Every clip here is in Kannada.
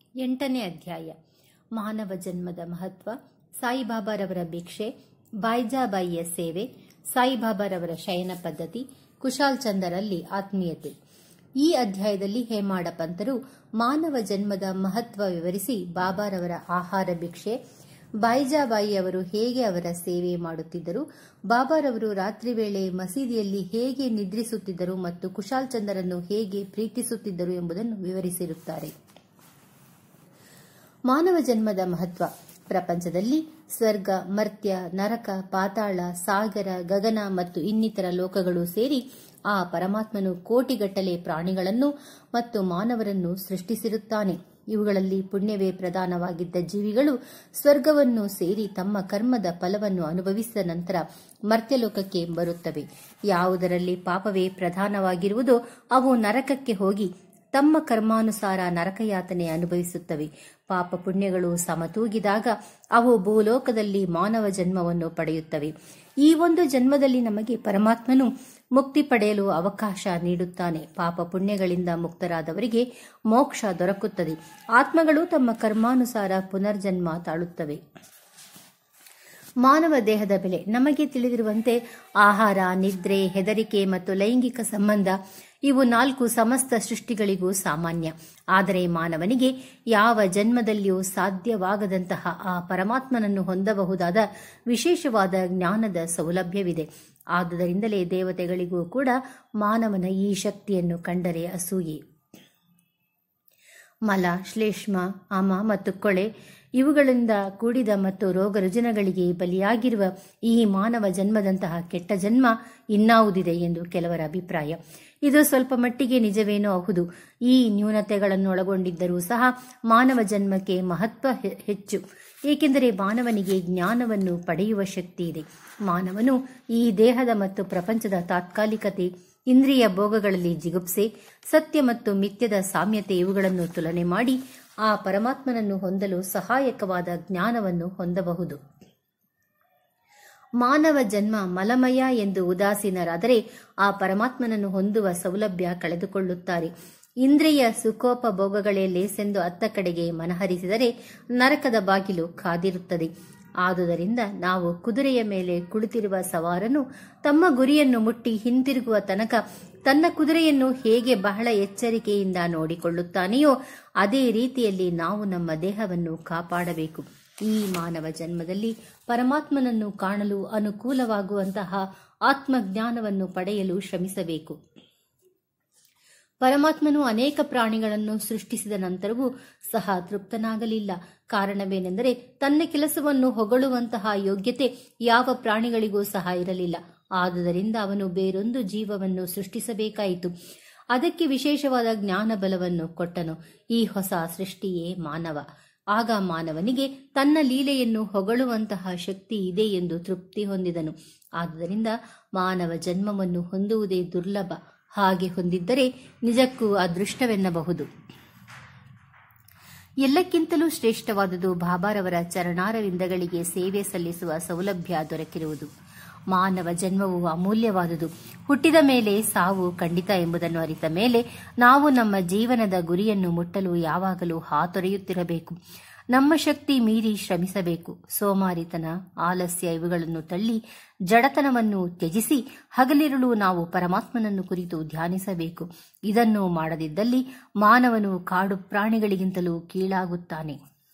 ಎಂಟನೇ ಅಧ್ಯಾಯ ಮಾನವ ಜನ್ಮದ ಮಹತ್ವ ಸಾಯಿಬಾಬಾರವರ ಭಿಕ್ಷೆ ಬಾಯ್ಜಾಬಾಯಿಯ ಸೇವೆ ಸಾಯಿಬಾಬಾರವರ ಶಯನ ಪದ್ಧತಿ ಕುಶಾಲ್ ಚಂದರಲ್ಲಿ ಆತ್ಮೀಯತೆ ಈ ಅಧ್ಯಾಯದಲ್ಲಿ ಹೇಮಾಡ ಪಂತರು ಮಾನವ ಜನ್ಮದ ಮಹತ್ವ ವಿವರಿಸಿ ಬಾಬಾರವರ ಆಹಾರ ಭಿಕ್ಷೆ ಬಾಯಿಜಾಬಾಯಿ ಅವರು ಹೇಗೆ ಅವರ ಸೇವೆ ಮಾಡುತ್ತಿದ್ದರು ಬಾಬಾರವರು ರಾತ್ರಿ ವೇಳೆ ಮಸೀದಿಯಲ್ಲಿ ಹೇಗೆ ನಿದ್ರಿಸುತ್ತಿದ್ದರು ಮತ್ತು ಕುಶಾಲ್ ಚಂದರನ್ನು ಹೇಗೆ ಪ್ರೀತಿಸುತ್ತಿದ್ದರು ಎಂಬುದನ್ನು ವಿವರಿಸಿರುತ್ತಾರೆ ಮಾನವ ಜನ್ಮದ ಮಹತ್ವ ಪ್ರಪಂಚದಲ್ಲಿ ಸ್ವರ್ಗ ಮರ್ತ್ಯ ನರಕ ಪಾತಾಳ ಸಾಗರ ಗಗನ ಮತ್ತು ಇನ್ನಿತರ ಲೋಕಗಳು ಸೇರಿ ಆ ಪರಮಾತ್ಮನು ಕೋಟಿಗಟ್ಟಲೆ ಪ್ರಾಣಿಗಳನ್ನು ಮತ್ತು ಮಾನವರನ್ನು ಸೃಷ್ಟಿಸಿರುತ್ತಾನೆ ಇವುಗಳಲ್ಲಿ ಪುಣ್ಯವೇ ಪ್ರಧಾನವಾಗಿದ್ದ ಜೀವಿಗಳು ಸ್ವರ್ಗವನ್ನು ಸೇರಿ ತಮ್ಮ ಕರ್ಮದ ಫಲವನ್ನು ಅನುಭವಿಸಿದ ನಂತರ ಮರ್ತ್ಯಲೋಕಕ್ಕೆ ಬರುತ್ತವೆ ಯಾವುದರಲ್ಲಿ ಪಾಪವೇ ಪ್ರಧಾನವಾಗಿರುವುದೋ ಅವು ನರಕಕ್ಕೆ ಹೋಗಿ ತಮ್ಮ ಕರ್ಮಾನುಸಾರ ನರಕಯಾತನೆ ಅನುಭವಿಸುತ್ತವೆ ಪಾಪ ಪುಣ್ಯಗಳು ಸಮತೂಗಿದಾಗ ಅವು ಭೂಲೋಕದಲ್ಲಿ ಮಾನವ ಜನ್ಮವನ್ನು ಪಡೆಯುತ್ತವೆ ಈ ಒಂದು ಜನ್ಮದಲ್ಲಿ ನಮಗೆ ಪರಮಾತ್ಮನು ಮುಕ್ತಿ ಪಡೆಯಲು ಅವಕಾಶ ನೀಡುತ್ತಾನೆ ಪಾಪ ಪುಣ್ಯಗಳಿಂದ ಮುಕ್ತರಾದವರಿಗೆ ಮೋಕ್ಷ ದೊರಕುತ್ತದೆ ಆತ್ಮಗಳು ತಮ್ಮ ಕರ್ಮಾನುಸಾರ ಪುನರ್ಜನ್ಮ ತಾಳುತ್ತವೆ ಮಾನವ ದೇಹದ ಬೆಲೆ ನಮಗೆ ತಿಳಿದಿರುವಂತೆ ಆಹಾರ ನಿದ್ರೆ ಹೆದರಿಕೆ ಮತ್ತು ಲೈಂಗಿಕ ಸಂಬಂಧ ಇವು ನಾಲ್ಕು ಸಮಸ್ತ ಸೃಷ್ಟಿಗಳಿಗೂ ಸಾಮಾನ್ಯ ಆದರೆ ಮಾನವನಿಗೆ ಯಾವ ಜನ್ಮದಲ್ಲಿಯೂ ಸಾಧ್ಯವಾಗದಂತಹ ಆ ಪರಮಾತ್ಮನನ್ನು ಹೊಂದಬಹುದಾದ ವಿಶೇಷವಾದ ಜ್ಞಾನದ ಸೌಲಭ್ಯವಿದೆ ಆದುದರಿಂದಲೇ ದೇವತೆಗಳಿಗೂ ಕೂಡ ಮಾನವನ ಈ ಶಕ್ತಿಯನ್ನು ಕಂಡರೆ ಅಸೂಯೆ ಮಲ ಶ್ಲೇಷ್ಮ ಅಮ ಮತ್ತು ಕೊಳೆ ಇವುಗಳಿಂದ ಕೂಡಿದ ಮತ್ತು ರೋಗ ರುಜಿನಗಳಿಗೆ ಬಲಿಯಾಗಿರುವ ಈ ಮಾನವ ಜನ್ಮದಂತಹ ಕೆಟ್ಟ ಜನ್ಮ ಇನ್ನಾವುದಿದೆ ಎಂದು ಕೆಲವರ ಅಭಿಪ್ರಾಯ ಇದು ಸ್ವಲ್ಪ ಮಟ್ಟಿಗೆ ನಿಜವೇನೋ ಹೌದು ಈ ನ್ಯೂನತೆಗಳನ್ನು ಒಳಗೊಂಡಿದ್ದರೂ ಸಹ ಮಾನವ ಜನ್ಮಕ್ಕೆ ಮಹತ್ವ ಹೆಚ್ಚು ಏಕೆಂದರೆ ಮಾನವನಿಗೆ ಜ್ಞಾನವನ್ನು ಪಡೆಯುವ ಶಕ್ತಿ ಇದೆ ಮಾನವನು ಈ ದೇಹದ ಮತ್ತು ಪ್ರಪಂಚದ ತಾತ್ಕಾಲಿಕತೆ ಇಂದ್ರಿಯ ಭೋಗಗಳಲ್ಲಿ ಜಿಗುಪ್ಸೆ ಸತ್ಯ ಮತ್ತು ಮಿಥ್ಯದ ಸಾಮ್ಯತೆ ಇವುಗಳನ್ನು ತುಲನೆ ಮಾಡಿ ಆ ಪರಮಾತ್ಮನನ್ನು ಹೊಂದಲು ಸಹಾಯಕವಾದ ಜ್ಞಾನವನ್ನು ಹೊಂದಬಹುದು ಮಾನವ ಜನ್ಮ ಮಲಮಯ ಎಂದು ಉದಾಸೀನರಾದರೆ ಆ ಪರಮಾತ್ಮನನ್ನು ಹೊಂದುವ ಸೌಲಭ್ಯ ಕಳೆದುಕೊಳ್ಳುತ್ತಾರೆ ಇಂದ್ರಿಯ ಸುಖೋಪಭೋಗಗಳೇ ಲೇಸೆಂದು ಅತ್ತ ಕಡೆಗೆ ಮನಹರಿಸಿದರೆ ನರಕದ ಬಾಗಿಲು ಕಾದಿರುತ್ತದೆ ಆದುದರಿಂದ ನಾವು ಕುದುರೆಯ ಮೇಲೆ ಕುಳಿತಿರುವ ಸವಾರನು ತಮ್ಮ ಗುರಿಯನ್ನು ಮುಟ್ಟಿ ಹಿಂತಿರುಗುವ ತನಕ ತನ್ನ ಕುದುರೆಯನ್ನು ಹೇಗೆ ಬಹಳ ಎಚ್ಚರಿಕೆಯಿಂದ ನೋಡಿಕೊಳ್ಳುತ್ತಾನೆಯೋ ಅದೇ ರೀತಿಯಲ್ಲಿ ನಾವು ನಮ್ಮ ದೇಹವನ್ನು ಕಾಪಾಡಬೇಕು ಈ ಮಾನವ ಜನ್ಮದಲ್ಲಿ ಪರಮಾತ್ಮನನ್ನು ಕಾಣಲು ಅನುಕೂಲವಾಗುವಂತಹ ಆತ್ಮಜ್ಞಾನವನ್ನು ಪಡೆಯಲು ಶ್ರಮಿಸಬೇಕು ಪರಮಾತ್ಮನು ಅನೇಕ ಪ್ರಾಣಿಗಳನ್ನು ಸೃಷ್ಟಿಸಿದ ನಂತರವೂ ಸಹ ತೃಪ್ತನಾಗಲಿಲ್ಲ ಕಾರಣವೇನೆಂದರೆ ತನ್ನ ಕೆಲಸವನ್ನು ಹೊಗಳುವಂತಹ ಯೋಗ್ಯತೆ ಯಾವ ಪ್ರಾಣಿಗಳಿಗೂ ಸಹ ಇರಲಿಲ್ಲ ಆದುದರಿಂದ ಅವನು ಬೇರೊಂದು ಜೀವವನ್ನು ಸೃಷ್ಟಿಸಬೇಕಾಯಿತು ಅದಕ್ಕೆ ವಿಶೇಷವಾದ ಜ್ಞಾನ ಬಲವನ್ನು ಕೊಟ್ಟನು ಈ ಹೊಸ ಸೃಷ್ಟಿಯೇ ಮಾನವ ಆಗ ಮಾನವನಿಗೆ ತನ್ನ ಲೀಲೆಯನ್ನು ಹೊಗಳುವಂತಹ ಶಕ್ತಿ ಇದೆ ಎಂದು ತೃಪ್ತಿ ಹೊಂದಿದನು ಆದುದರಿಂದ ಮಾನವ ಜನ್ಮವನ್ನು ಹೊಂದುವುದೇ ದುರ್ಲಭ ಹಾಗೆ ಹೊಂದಿದ್ದರೆ ನಿಜಕ್ಕೂ ಅದೃಷ್ಟವೆನ್ನಬಹುದು ಎಲ್ಲಕ್ಕಿಂತಲೂ ಶ್ರೇಷ್ಠವಾದುದು ಬಾಬಾರವರ ಚರಣಾರವಿಂದಗಳಿಗೆ ಸೇವೆ ಸಲ್ಲಿಸುವ ಸೌಲಭ್ಯ ದೊರಕಿರುವುದು ಮಾನವ ಜನ್ಮವು ಅಮೂಲ್ಯವಾದುದು ಹುಟ್ಟಿದ ಮೇಲೆ ಸಾವು ಖಂಡಿತ ಎಂಬುದನ್ನು ಅರಿತ ಮೇಲೆ ನಾವು ನಮ್ಮ ಜೀವನದ ಗುರಿಯನ್ನು ಮುಟ್ಟಲು ಯಾವಾಗಲೂ ಹಾತೊರೆಯುತ್ತಿರಬೇಕು ನಮ್ಮ ಶಕ್ತಿ ಮೀರಿ ಶ್ರಮಿಸಬೇಕು ಸೋಮಾರಿತನ ಆಲಸ್ಯ ಇವುಗಳನ್ನು ತಳ್ಳಿ ಜಡತನವನ್ನು ತ್ಯಜಿಸಿ ಹಗಲಿರುಳು ನಾವು ಪರಮಾತ್ಮನನ್ನು ಕುರಿತು ಧ್ಯಾನಿಸಬೇಕು ಇದನ್ನು ಮಾಡದಿದ್ದಲ್ಲಿ ಮಾನವನು ಕಾಡು ಪ್ರಾಣಿಗಳಿಗಿಂತಲೂ ಕೀಳಾಗುತ್ತಾನೆ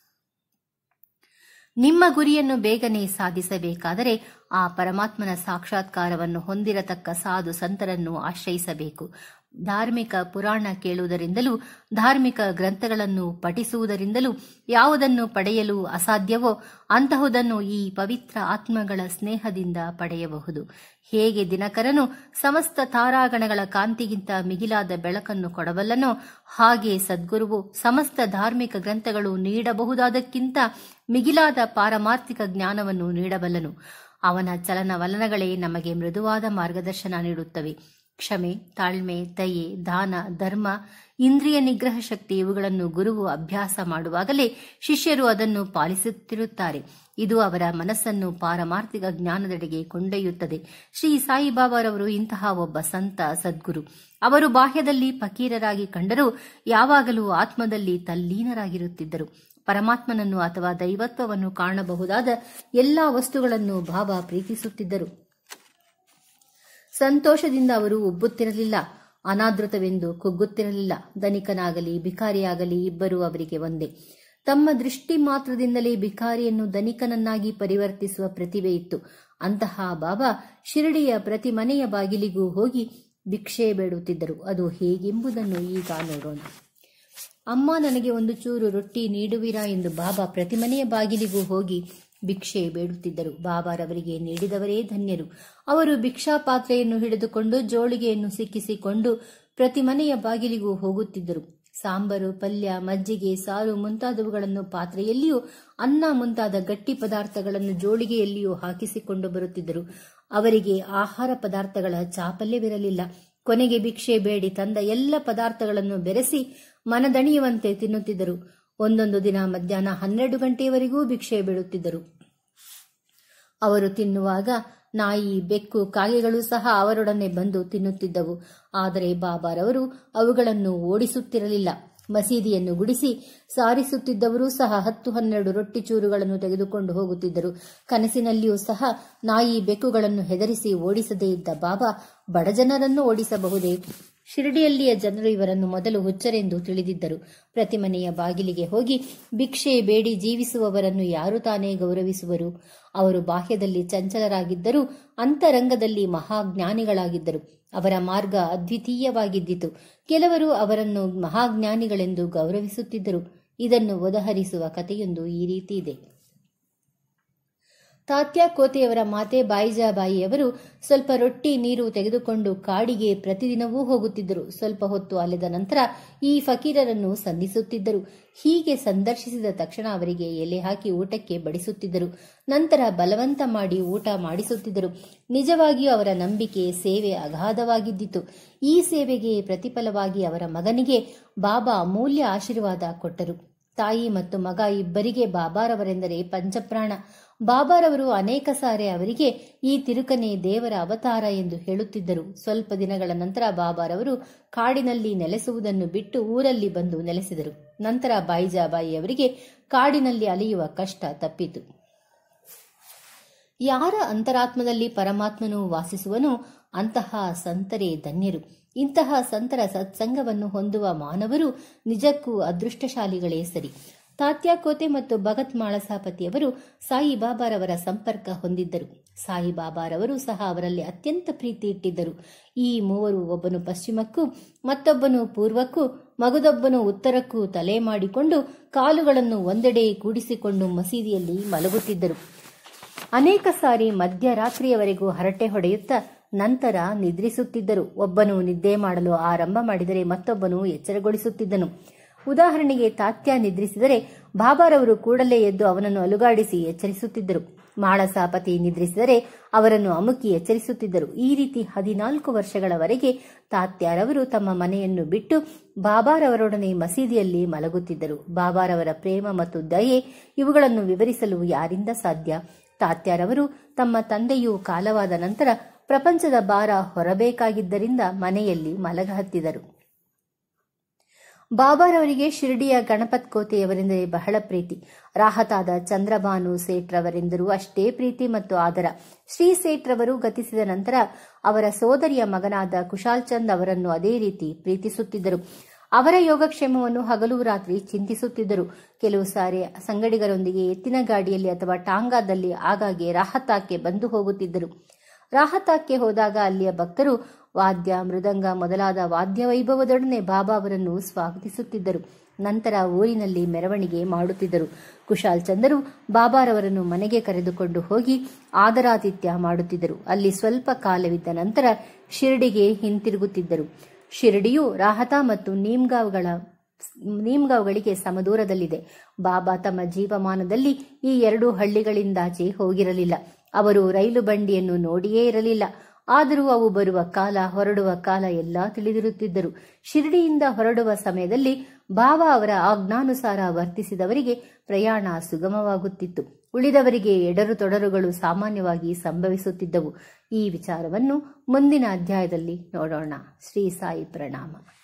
ನಿಮ್ಮ ಗುರಿಯನ್ನು ಬೇಗನೆ ಸಾಧಿಸಬೇಕಾದರೆ ಆ ಪರಮಾತ್ಮನ ಸಾಕ್ಷಾತ್ಕಾರವನ್ನು ಹೊಂದಿರತಕ್ಕ ಸಾಧು ಸಂತರನ್ನು ಆಶ್ರಯಿಸಬೇಕು ಧಾರ್ಮಿಕ ಪುರಾಣ ಕೇಳುವುದರಿಂದಲೂ ಧಾರ್ಮಿಕ ಗ್ರಂಥಗಳನ್ನು ಪಠಿಸುವುದರಿಂದಲೂ ಯಾವುದನ್ನು ಪಡೆಯಲು ಅಸಾಧ್ಯವೋ ಅಂತಹುದನ್ನು ಈ ಪವಿತ್ರ ಆತ್ಮಗಳ ಸ್ನೇಹದಿಂದ ಪಡೆಯಬಹುದು ಹೇಗೆ ದಿನಕರನು ಸಮಸ್ತ ತಾರಾಗಣಗಳ ಕಾಂತಿಗಿಂತ ಮಿಗಿಲಾದ ಬೆಳಕನ್ನು ಕೊಡಬಲ್ಲನೋ ಹಾಗೆ ಸದ್ಗುರುವು ಸಮಸ್ತ ಧಾರ್ಮಿಕ ಗ್ರಂಥಗಳು ನೀಡಬಹುದಾದಕ್ಕಿಂತ ಮಿಗಿಲಾದ ಪಾರಮಾರ್ಥಿಕ ಜ್ಞಾನವನ್ನು ನೀಡಬಲ್ಲನು ಅವನ ಚಲನವಲನಗಳೇ ನಮಗೆ ಮೃದುವಾದ ಮಾರ್ಗದರ್ಶನ ನೀಡುತ್ತವೆ ಕ್ಷಮೆ ತಾಳ್ಮೆ ದಯೆ ದಾನ ಧರ್ಮ ಇಂದ್ರಿಯ ನಿಗ್ರಹ ಶಕ್ತಿ ಇವುಗಳನ್ನು ಗುರುವು ಅಭ್ಯಾಸ ಮಾಡುವಾಗಲೇ ಶಿಷ್ಯರು ಅದನ್ನು ಪಾಲಿಸುತ್ತಿರುತ್ತಾರೆ ಇದು ಅವರ ಮನಸ್ಸನ್ನು ಪಾರಮಾರ್ಥಿಕ ಜ್ಞಾನದೆಡೆಗೆ ಕೊಂಡೊಯ್ಯುತ್ತದೆ ಶ್ರೀ ಸಾಯಿಬಾಬಾರವರು ಇಂತಹ ಒಬ್ಬ ಸಂತ ಸದ್ಗುರು ಅವರು ಬಾಹ್ಯದಲ್ಲಿ ಫಕೀರರಾಗಿ ಕಂಡರೂ ಯಾವಾಗಲೂ ಆತ್ಮದಲ್ಲಿ ತಲ್ಲೀನರಾಗಿರುತ್ತಿದ್ದರು ಪರಮಾತ್ಮನನ್ನು ಅಥವಾ ದೈವತ್ವವನ್ನು ಕಾಣಬಹುದಾದ ಎಲ್ಲಾ ವಸ್ತುಗಳನ್ನು ಬಾಬಾ ಪ್ರೀತಿಸುತ್ತಿದ್ದರು ಸಂತೋಷದಿಂದ ಅವರು ಉಬ್ಬುತ್ತಿರಲಿಲ್ಲ ಅನಾದೃತವೆಂದು ಕುಗ್ಗುತ್ತಿರಲಿಲ್ಲ ಧನಿಕನಾಗಲಿ ಭಿಕಾರಿಯಾಗಲಿ ಇಬ್ಬರೂ ಅವರಿಗೆ ಒಂದೇ ತಮ್ಮ ದೃಷ್ಟಿ ಮಾತ್ರದಿಂದಲೇ ಭಿಕಾರಿಯನ್ನು ಧನಿಕನನ್ನಾಗಿ ಪರಿವರ್ತಿಸುವ ಪ್ರತಿಭೆ ಇತ್ತು ಅಂತಹ ಬಾಬಾ ಶಿರಡಿಯ ಪ್ರತಿ ಮನೆಯ ಬಾಗಿಲಿಗೂ ಹೋಗಿ ಭಿಕ್ಷೆ ಬೇಡುತ್ತಿದ್ದರು ಅದು ಹೇಗೆಂಬುದನ್ನು ಈಗ ನೋಡೋಣ ಅಮ್ಮ ನನಗೆ ಒಂದು ಚೂರು ರೊಟ್ಟಿ ನೀಡುವಿರಾ ಎಂದು ಬಾಬಾ ಪ್ರತಿ ಮನೆಯ ಬಾಗಿಲಿಗೂ ಹೋಗಿ ಭಿಕ್ಷೆ ಬೇಡುತ್ತಿದ್ದರು ಬಾಬಾರವರಿಗೆ ನೀಡಿದವರೇ ಧನ್ಯರು ಅವರು ಭಿಕ್ಷಾ ಪಾತ್ರೆಯನ್ನು ಹಿಡಿದುಕೊಂಡು ಜೋಳಿಗೆಯನ್ನು ಸಿಕ್ಕಿಸಿಕೊಂಡು ಪ್ರತಿ ಮನೆಯ ಬಾಗಿಲಿಗೂ ಹೋಗುತ್ತಿದ್ದರು ಸಾಂಬಾರು ಪಲ್ಯ ಮಜ್ಜಿಗೆ ಸಾರು ಮುಂತಾದವುಗಳನ್ನು ಪಾತ್ರೆಯಲ್ಲಿಯೂ ಅನ್ನ ಮುಂತಾದ ಗಟ್ಟಿ ಪದಾರ್ಥಗಳನ್ನು ಜೋಳಿಗೆಯಲ್ಲಿಯೂ ಹಾಕಿಸಿಕೊಂಡು ಬರುತ್ತಿದ್ದರು ಅವರಿಗೆ ಆಹಾರ ಪದಾರ್ಥಗಳ ಚಾಪಲ್ಯವಿರಲಿಲ್ಲ ಕೊನೆಗೆ ಭಿಕ್ಷೆ ಬೇಡಿ ತಂದ ಎಲ್ಲ ಪದಾರ್ಥಗಳನ್ನು ಬೆರೆಸಿ ಮನದಣಿಯುವಂತೆ ತಿನ್ನುತ್ತಿದ್ದರು ಒಂದೊಂದು ದಿನ ಮಧ್ಯಾಹ್ನ ಹನ್ನೆರಡು ಗಂಟೆಯವರೆಗೂ ಭಿಕ್ಷೆ ಬೇಡುತ್ತಿದ್ದರು ಅವರು ತಿನ್ನುವಾಗ ನಾಯಿ ಬೆಕ್ಕು ಕಾಗೆಗಳು ಸಹ ಅವರೊಡನೆ ಬಂದು ತಿನ್ನುತ್ತಿದ್ದವು ಆದರೆ ಬಾಬಾರವರು ಅವುಗಳನ್ನು ಓಡಿಸುತ್ತಿರಲಿಲ್ಲ ಮಸೀದಿಯನ್ನು ಗುಡಿಸಿ ಸಾರಿಸುತ್ತಿದ್ದವರೂ ಸಹ ಹತ್ತು ಹನ್ನೆರಡು ರೊಟ್ಟಿ ಚೂರುಗಳನ್ನು ತೆಗೆದುಕೊಂಡು ಹೋಗುತ್ತಿದ್ದರು ಕನಸಿನಲ್ಲಿಯೂ ಸಹ ನಾಯಿ ಬೆಕ್ಕುಗಳನ್ನು ಹೆದರಿಸಿ ಓಡಿಸದೇ ಇದ್ದ ಬಾಬಾ ಬಡಜನರನ್ನು ಓಡಿಸಬಹುದೇ ಶಿರಡಿಯಲ್ಲಿಯ ಜನರು ಇವರನ್ನು ಮೊದಲು ಹುಚ್ಚರೆಂದು ತಿಳಿದಿದ್ದರು ಪ್ರತಿ ಮನೆಯ ಬಾಗಿಲಿಗೆ ಹೋಗಿ ಭಿಕ್ಷೆ ಬೇಡಿ ಜೀವಿಸುವವರನ್ನು ಯಾರು ತಾನೇ ಗೌರವಿಸುವರು ಅವರು ಬಾಹ್ಯದಲ್ಲಿ ಚಂಚಲರಾಗಿದ್ದರೂ ಅಂತರಂಗದಲ್ಲಿ ಮಹಾಜ್ಞಾನಿಗಳಾಗಿದ್ದರು ಅವರ ಮಾರ್ಗ ಅದ್ವಿತೀಯವಾಗಿದ್ದಿತು ಕೆಲವರು ಅವರನ್ನು ಮಹಾಜ್ಞಾನಿಗಳೆಂದು ಗೌರವಿಸುತ್ತಿದ್ದರು ಇದನ್ನು ಉದಹರಿಸುವ ಕಥೆಯೊಂದು ಈ ರೀತಿ ಇದೆ ತಾತ್ಯ ಕೋತೆಯವರ ಮಾತೆ ಬಾಯಿಜಾಬಾಯಿಯವರು ಸ್ವಲ್ಪ ರೊಟ್ಟಿ ನೀರು ತೆಗೆದುಕೊಂಡು ಕಾಡಿಗೆ ಪ್ರತಿದಿನವೂ ಹೋಗುತ್ತಿದ್ದರು ಸ್ವಲ್ಪ ಹೊತ್ತು ಅಲೆದ ನಂತರ ಈ ಫಕೀರರನ್ನು ಸಂಧಿಸುತ್ತಿದ್ದರು ಹೀಗೆ ಸಂದರ್ಶಿಸಿದ ತಕ್ಷಣ ಅವರಿಗೆ ಎಲೆ ಹಾಕಿ ಊಟಕ್ಕೆ ಬಡಿಸುತ್ತಿದ್ದರು ನಂತರ ಬಲವಂತ ಮಾಡಿ ಊಟ ಮಾಡಿಸುತ್ತಿದ್ದರು ನಿಜವಾಗಿಯೂ ಅವರ ನಂಬಿಕೆ ಸೇವೆ ಅಗಾಧವಾಗಿದ್ದಿತು ಈ ಸೇವೆಗೆ ಪ್ರತಿಫಲವಾಗಿ ಅವರ ಮಗನಿಗೆ ಬಾಬಾ ಅಮೂಲ್ಯ ಆಶೀರ್ವಾದ ಕೊಟ್ಟರು ತಾಯಿ ಮತ್ತು ಮಗ ಇಬ್ಬರಿಗೆ ಬಾಬಾರವರೆಂದರೆ ಪಂಚಪ್ರಾಣ ಬಾಬಾರವರು ಅನೇಕ ಸಾರಿ ಅವರಿಗೆ ಈ ತಿರುಕನೆ ದೇವರ ಅವತಾರ ಎಂದು ಹೇಳುತ್ತಿದ್ದರು ಸ್ವಲ್ಪ ದಿನಗಳ ನಂತರ ಬಾಬಾರವರು ಕಾಡಿನಲ್ಲಿ ನೆಲೆಸುವುದನ್ನು ಬಿಟ್ಟು ಊರಲ್ಲಿ ಬಂದು ನೆಲೆಸಿದರು ನಂತರ ಬಾಯಿಜಾಬಾಯಿ ಅವರಿಗೆ ಕಾಡಿನಲ್ಲಿ ಅಲೆಯುವ ಕಷ್ಟ ತಪ್ಪಿತು ಯಾರ ಅಂತರಾತ್ಮದಲ್ಲಿ ಪರಮಾತ್ಮನು ವಾಸಿಸುವನೋ ಅಂತಹ ಸಂತರೇ ಧನ್ಯರು ಇಂತಹ ಸಂತರ ಸತ್ಸಂಗವನ್ನು ಹೊಂದುವ ಮಾನವರು ನಿಜಕ್ಕೂ ಅದೃಷ್ಟಶಾಲಿಗಳೇ ಸರಿ ತಾತ್ಯಾಕೋತೆ ಮತ್ತು ಭಗತ್ ಮಾಳಸಾಪತಿಯವರು ಸಾಯಿಬಾಬಾರವರ ಸಂಪರ್ಕ ಹೊಂದಿದ್ದರು ಸಾಯಿಬಾಬಾರವರು ಸಹ ಅವರಲ್ಲಿ ಅತ್ಯಂತ ಪ್ರೀತಿ ಇಟ್ಟಿದ್ದರು ಈ ಮೂವರು ಒಬ್ಬನು ಪಶ್ಚಿಮಕ್ಕೂ ಮತ್ತೊಬ್ಬನು ಪೂರ್ವಕ್ಕೂ ಮಗದೊಬ್ಬನು ಉತ್ತರಕ್ಕೂ ತಲೆ ಮಾಡಿಕೊಂಡು ಕಾಲುಗಳನ್ನು ಒಂದೆಡೆ ಕೂಡಿಸಿಕೊಂಡು ಮಸೀದಿಯಲ್ಲಿ ಮಲಗುತ್ತಿದ್ದರು ಅನೇಕ ಸಾರಿ ಮಧ್ಯರಾತ್ರಿಯವರೆಗೂ ಹರಟೆ ಹೊಡೆಯುತ್ತಾ ನಂತರ ನಿದ್ರಿಸುತ್ತಿದ್ದರು ಒಬ್ಬನು ನಿದ್ದೆ ಮಾಡಲು ಆರಂಭ ಮಾಡಿದರೆ ಮತ್ತೊಬ್ಬನು ಎಚ್ಚರಗೊಳಿಸುತ್ತಿದ್ದನು ಉದಾಹರಣೆಗೆ ತಾತ್ಯ ನಿದ್ರಿಸಿದರೆ ಬಾಬಾರವರು ಕೂಡಲೇ ಎದ್ದು ಅವನನ್ನು ಅಲುಗಾಡಿಸಿ ಎಚ್ಚರಿಸುತ್ತಿದ್ದರು ಮಾಳಸಾಪತಿ ನಿದ್ರಿಸಿದರೆ ಅವರನ್ನು ಅಮುಕಿ ಎಚ್ಚರಿಸುತ್ತಿದ್ದರು ಈ ರೀತಿ ಹದಿನಾಲ್ಕು ವರ್ಷಗಳವರೆಗೆ ತಾತ್ಯಾರವರು ತಮ್ಮ ಮನೆಯನ್ನು ಬಿಟ್ಟು ಬಾಬಾರವರೊಡನೆ ಮಸೀದಿಯಲ್ಲಿ ಮಲಗುತ್ತಿದ್ದರು ಬಾಬಾರವರ ಪ್ರೇಮ ಮತ್ತು ದಯೆ ಇವುಗಳನ್ನು ವಿವರಿಸಲು ಯಾರಿಂದ ಸಾಧ್ಯ ತಾತ್ಯಾರವರು ತಮ್ಮ ತಂದೆಯು ಕಾಲವಾದ ನಂತರ ಪ್ರಪಂಚದ ಭಾರ ಹೊರಬೇಕಾಗಿದ್ದರಿಂದ ಮನೆಯಲ್ಲಿ ಮಲಗ ಹತ್ತಿದರು ಬಾಬಾರವರಿಗೆ ಶಿರ್ಡಿಯ ಗಣಪತ್ ಕೋತೆಯವರೆಂದರೆ ಬಹಳ ಪ್ರೀತಿ ರಾಹತಾದ ಚಂದ್ರಭಾನು ಸೇಠ್ರವರೆಂದರೂ ಅಷ್ಟೇ ಪ್ರೀತಿ ಮತ್ತು ಆದರ ಶ್ರೀ ಸೇಠ್ರವರು ಗತಿಸಿದ ನಂತರ ಅವರ ಸೋದರಿಯ ಮಗನಾದ ಕುಶಾಲ್ ಚಂದ್ ಅವರನ್ನು ಅದೇ ರೀತಿ ಪ್ರೀತಿಸುತ್ತಿದ್ದರು ಅವರ ಯೋಗಕ್ಷೇಮವನ್ನು ಹಗಲು ರಾತ್ರಿ ಚಿಂತಿಸುತ್ತಿದ್ದರು ಕೆಲವು ಸಾರಿ ಸಂಗಡಿಗರೊಂದಿಗೆ ಎತ್ತಿನ ಗಾಡಿಯಲ್ಲಿ ಅಥವಾ ಟಾಂಗಾದಲ್ಲಿ ಆಗಾಗ್ಗೆ ರಾಹತಾಕ್ಕೆ ಬಂದು ಹೋಗುತ್ತಿದ್ದರು ರಾಹತಾಕ್ಕೆ ಹೋದಾಗ ಅಲ್ಲಿಯ ಭಕ್ತರು ವಾದ್ಯ ಮೃದಂಗ ಮೊದಲಾದ ವಾದ್ಯ ವೈಭವದೊಡನೆ ಬಾಬಾ ಅವರನ್ನು ಸ್ವಾಗತಿಸುತ್ತಿದ್ದರು ನಂತರ ಊರಿನಲ್ಲಿ ಮೆರವಣಿಗೆ ಮಾಡುತ್ತಿದ್ದರು ಕುಶಾಲ್ ಚಂದರು ಬಾಬಾರವರನ್ನು ಮನೆಗೆ ಕರೆದುಕೊಂಡು ಹೋಗಿ ಆದರಾತಿಥ್ಯ ಮಾಡುತ್ತಿದ್ದರು ಅಲ್ಲಿ ಸ್ವಲ್ಪ ಕಾಲವಿದ್ದ ನಂತರ ಶಿರ್ಡಿಗೆ ಹಿಂತಿರುಗುತ್ತಿದ್ದರು ಶಿರ್ಡಿಯು ರಾಹತಾ ಮತ್ತು ನೀಮ್ಗಾವ್ಗಳ ನೀಮ್ಗಾವ್ಗಳಿಗೆ ಸಮದೂರದಲ್ಲಿದೆ ಬಾಬಾ ತಮ್ಮ ಜೀವಮಾನದಲ್ಲಿ ಈ ಎರಡು ಹಳ್ಳಿಗಳಿಂದಾಚೆ ಹೋಗಿರಲಿಲ್ಲ ಅವರು ರೈಲು ಬಂಡಿಯನ್ನು ನೋಡಿಯೇ ಇರಲಿಲ್ಲ ಆದರೂ ಅವು ಬರುವ ಕಾಲ ಹೊರಡುವ ಕಾಲ ಎಲ್ಲ ತಿಳಿದಿರುತ್ತಿದ್ದರು ಶಿರಡಿಯಿಂದ ಹೊರಡುವ ಸಮಯದಲ್ಲಿ ಬಾಬಾ ಅವರ ಆಜ್ಞಾನುಸಾರ ವರ್ತಿಸಿದವರಿಗೆ ಪ್ರಯಾಣ ಸುಗಮವಾಗುತ್ತಿತ್ತು ಉಳಿದವರಿಗೆ ಎಡರು ತೊಡರುಗಳು ಸಾಮಾನ್ಯವಾಗಿ ಸಂಭವಿಸುತ್ತಿದ್ದವು ಈ ವಿಚಾರವನ್ನು ಮುಂದಿನ ಅಧ್ಯಾಯದಲ್ಲಿ ನೋಡೋಣ ಶ್ರೀ ಸಾಯಿ ಪ್ರಣಾಮ